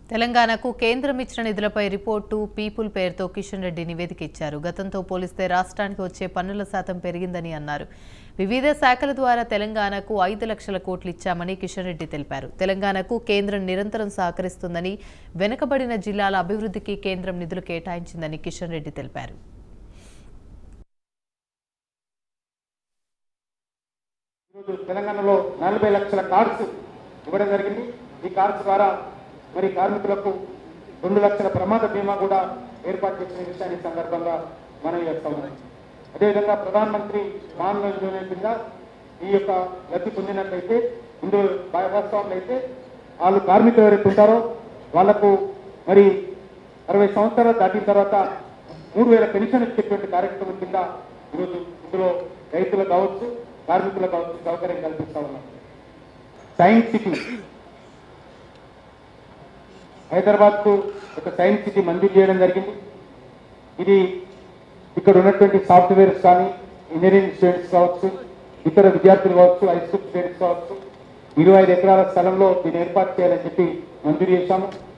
తెలంగాణకు కేంద్రం ఇచ్చిన నిధులపై రిపోర్టు పీపుల్ పేరుతో కిషన్ రెడ్డి నివేదిక ఇచ్చారు గతంతో పోలిస్తే రాష్ట్రానికి వచ్చే పన్నుల శాతం పెరిగిందని అన్నారు వివిధ శాఖల ద్వారా తెలంగాణకు ఐదు లక్షల కోట్లు ఇచ్చామని కిషన్ రెడ్డి తెలిపారు తెలంగాణకు కేంద్రం నిరంతరం సహకరిస్తుందని వెనుకబడిన జిల్లాల అభివృద్ధికి కేంద్రం నిధులు కేటాయించిందని కిషన్ రెడ్డి తెలిపారు ఈరోజు తెలంగాణలో నలభై లక్షల కార్డ్స్ ఇవ్వడం జరిగింది ఈ కార్డ్స్ ద్వారా మరి కార్మికులకు రెండు లక్షల ప్రమాద బీమా కూడా ఏర్పాటు చేసిన విషయాన్ని ఈ సందర్భంగా మనం చేస్తా ఉన్నాం అదేవిధంగా ప్రధానమంత్రి మాన్ యోజన కింద ఈ యొక్క లబ్ధి పొందినట్లయితే ఇందులో భాగస్వాములు అయితే వాళ్ళు కార్మికులు ఎవరైతే ఉంటారో వాళ్లకు మరి అరవై సంవత్సరాలు దాటిన తర్వాత మూడు వేల పెన్షన్ ఇచ్చేటువంటి కార్యక్రమం కింద ఈరోజు ఇందులో రైతులకు కావచ్చు కార్మికులకు కావచ్చు సౌకర్యం కల్పిస్తా ఉన్నాం సైన్స్ సిటీ హైదరాబాద్ కు ఒక సైన్స్ సిటీ మంజూరు చేయడం జరిగింది ఇది ఇక్కడ ఉన్నటువంటి సాఫ్ట్వేర్స్ కానీ ఇంజనీరింగ్ స్టూడెంట్స్ కావచ్చు ఇతర విద్యార్థులు కావచ్చు హై స్కూల్ స్టూడెంట్స్ కావచ్చు ఇరవై ఐదు ఎకరాల స్థలంలో దీన్ని ఏర్పాటు చేయాలని చెప్పి మంజూరు చేశాము